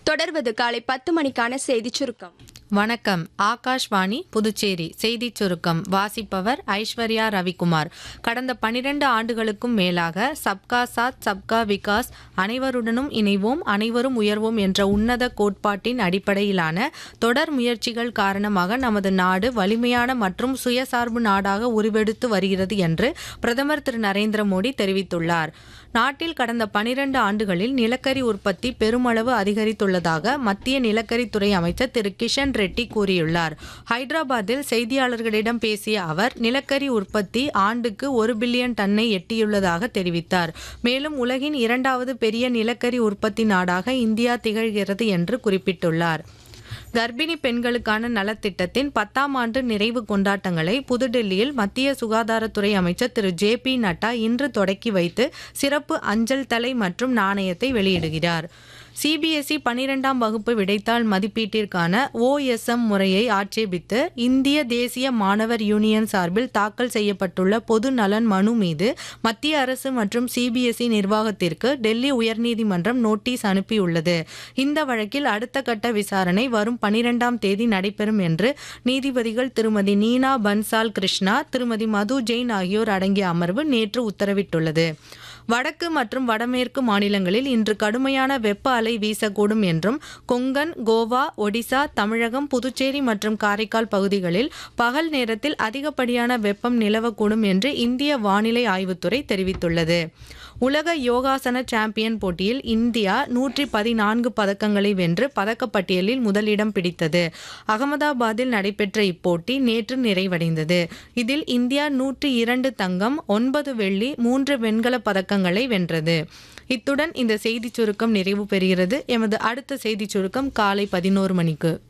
தொடர்வது காலை பத்து மணிக்கான செய்திச் சுருக்கம் வணக்கம் ஆகாஷ்வாணி புதுச்சேரி செய்திச் சுருக்கம் வாசிப்பவர் ஐஸ்வர்யா ரவிக்குமார் கடந்த பனிரெண்டு ஆண்டுகளுக்கும் மேலாக சப்கா சாத் சப்கா விகாஸ் அனைவருடனும் இணைவோம் அனைவரும் உயர்வோம் என்ற உன்னத கோட்பாட்டின் அடிப்படையிலான தொடர் முயற்சிகள் காரணமாக நமது நாடு வலிமையான மற்றும் சுயசார்பு நாடாக உருவெடுத்து வருகிறது என்று பிரதமர் திரு நரேந்திர மோடி தெரிவித்துள்ளார் நாட்டில் கடந்த பனிரெண்டு ஆண்டுகளில் நிலக்கரி உற்பத்தி பெருமளவு அதிகரித்துள்ளதாக மத்திய நிலக்கரித்துறை அமைச்சர் திரு கிஷன் ரெட்டி கூறியுள்ளார் ஹைதராபாத்தில் செய்தியாளர்களிடம் பேசிய அவர் நிலக்கரி உற்பத்தி ஆண்டுக்கு ஒரு பில்லியன் டன்னை எட்டியுள்ளதாக தெரிவித்தார் மேலும் உலகின் இரண்டாவது பெரிய நிலக்கரி உற்பத்தி நாடாக இந்தியா திகழ்கிறது என்று குறிப்பிட்டுள்ளார் கர்ப்பிணி பெண்களுக்கான நலத்திட்டத்தின் பத்தாம் ஆண்டு நிறைவு கொண்டாட்டங்களை புதுடெல்லியில் மத்திய சுகாதாரத்துறை அமைச்சர் திரு ஜே பி நட்டா இன்று தொடக்கி வைத்து சிறப்பு அஞ்சல் தலை மற்றும் நாணயத்தை வெளியிடுகிறார் சிபிஎஸ்இ பனிரெண்டாம் வகுப்பு விடைத்தாள் மதிப்பீட்டிற்கான ஓஎஸ்எம் முறையை ஆட்சேபித்து இந்திய தேசிய மாணவர் யூனியன் சார்பில் தாக்கல் செய்யப்பட்டுள்ள பொது நலன் மனு மீது மத்திய அரசு மற்றும் சிபிஎஸ்இ நிர்வாகத்திற்கு டெல்லி உயர்நீதிமன்றம் நோட்டீஸ் அனுப்பியுள்ளது இந்த வழக்கில் அடுத்த கட்ட விசாரணை வரும் பனிரெண்டாம் தேதி நடைபெறும் என்று நீதிபதிகள் திருமதி நீனா பன்சால் கிருஷ்ணா திருமதி மது ஜெயின் ஆகியோர் அடங்கிய அமர்வு நேற்று உத்தரவிட்டுள்ளது வடக்கு மற்றும் வடமேற்கு மாநிலங்களில் இன்று கடுமையான வெப்ப அலை வீசக்கூடும் என்றும் கொங்கன் கோவா ஒடிசா தமிழகம் புதுச்சேரி மற்றும் காரைக்கால் பகுதிகளில் பகல் நேரத்தில் அதிகப்படியான வெப்பம் நிலவக்கூடும் என்று இந்திய வானிலை ஆய்வுத்துறை தெரிவித்துள்ளது உலக யோகாசன சாம்பியன் போட்டியில் இந்தியா நூற்றி பதினான்கு பதக்கங்களை வென்று பதக்கப்பட்டியலில் முதலிடம் பிடித்தது அகமதாபாத்தில் நடைபெற்ற இப்போட்டி நேற்று நிறைவடைந்தது இதில் இந்தியா நூற்றி இரண்டு தங்கம் ஒன்பது வெள்ளி மூன்று வெண்கல பதக்கங்களை வென்றது இத்துடன் இந்த செய்திச் சுருக்கம் நிறைவு பெறுகிறது எமது அடுத்த செய்திச் சுருக்கம் காலை பதினோரு மணிக்கு